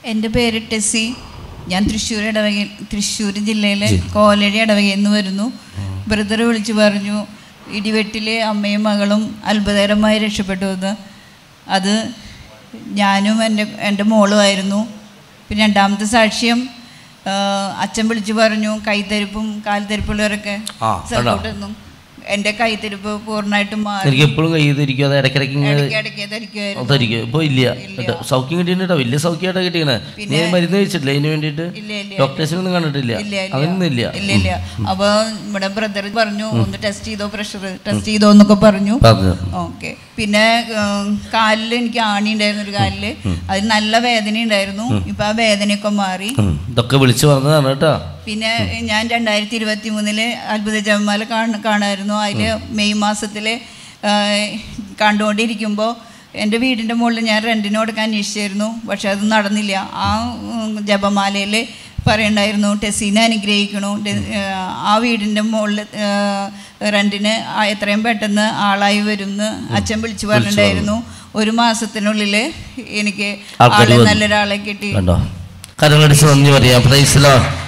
എൻ്റെ പേര് ടെസ്സി ഞാൻ തൃശ്ശൂർ ഇടവക തൃശ്ശൂർ ജില്ലയിലെ കോലഴി ഇടവകയിൽ നിന്ന് വരുന്നു ബ്രദർ വിളിച്ചു പറഞ്ഞു ഇടിവെട്ടിലെ അമ്മയും മകളും അത്ഭുതകരമായി രക്ഷപ്പെട്ടു എന്ന് അത് ഞാനും എൻ്റെ എൻ്റെ മോളുമായിരുന്നു പിന്നെ രണ്ടാമത്തെ സാക്ഷ്യം ആ, അച്ഛൻ വിളിച്ചു പറഞ്ഞു കൈത്തരിപ്പും കാൽത്തരിപ്പുള്ളവരൊക്കെ ആ, സപ്പോർട്ട് എന്നും എൻ്റെ കൈത്തരിപ്പ് പൂർണ്ണമായിട്ടും മാറി എനിക്ക് എപ്പോഴും കൈ തിരിക്കും അത് ഇടയ്ക്കിടയ്ക്ക് ഇങ്ങനെ ഇടയ്ക്ക് ഇടയ്ക്ക് ധരിക്കുമായിരുന്നു ധരിക്കും ഇപ്പോൾ ഇല്ല കേട്ടോ സൗഖ്യം കിട്ടിയിട്ടോ വലിയ സൗഖ്യമായിട്ടാ കിട്ടിയത് നീ മരുന്ന് കഴിച്ചിട്ടില്ല ഇതിന് വേണ്ടിയിട്ട് ഇല്ല ഇല്ല ഡോക്ടേഴ്സിനൊന്നും കണ്ടിട്ടില്ല ഇല്ല ഇല്ല അതൊന്നും ഇല്ല ഇല്ല ഇല്ല അപ്പൊ ഇവിടെ ബ്രദർ പറഞ്ഞു ഒന്ന് ടെസ്റ്റ് ചെയ്തോ പ്രഷർ ടെസ്റ്റ് ചെയ്തോ എന്നൊക്കെ പറഞ്ഞു പറഞ്ഞു ഓക്കെ പിന്നെ ഉം, കാലിൽ എനിക്ക് ആണി ഉണ്ടായിരുന്നു ഒരു കാലില് അതിന് നല്ല വേദന ഉണ്ടായിരുന്നു ഇപ്പൊ ആ വേദനയൊക്കെ മാറി ഉം. ഇതൊക്കെ വിളിച്ചു പറഞ്ഞതാണ് കേട്ടോ പിന്നെ ഞാൻ രണ്ടായിരത്തി ഇരുപത്തി മൂന്നില് അത്ഭുത ജപമാല കാണ കാണായിരുന്നു അതില് മെയ് മാസത്തില് ആ, കണ്ടുകൊണ്ടിരിക്കുമ്പോൾ എൻ്റെ വീടിൻ്റെ മുകളിൽ ഞാൻ റെൻറ്റിന് കൊടുക്കാൻ അന്വേഷിച്ചായിരുന്നു പക്ഷെ അത് നടന്നില്ല ആ ഉം, ജപമാലയിൽ പറയണ്ടായിരുന്നു ടെസീനെ അനുഗ്രഹിക്കണു ടെ- ആ വീടിൻ്റെ മുകളിൽ റെൻറ്റിന് ആ- എത്രയും പെട്ടെന്ന് ആളായി വരുമെന്ന് അച്ഛൻ വിളിച്ചു പറഞ്ഞിട്ടുണ്ടായിരുന്നു ഒരു മാസത്തിനുള്ളിൽ എനിക്ക് ആൾക്കാര് ആളെ വന്നു. നല്ലൊരാളെ കിട്ടി കണ്ടോ കരങ്ങളടിച്ച് നന്ദി പറയാം പ്രൈസിലോ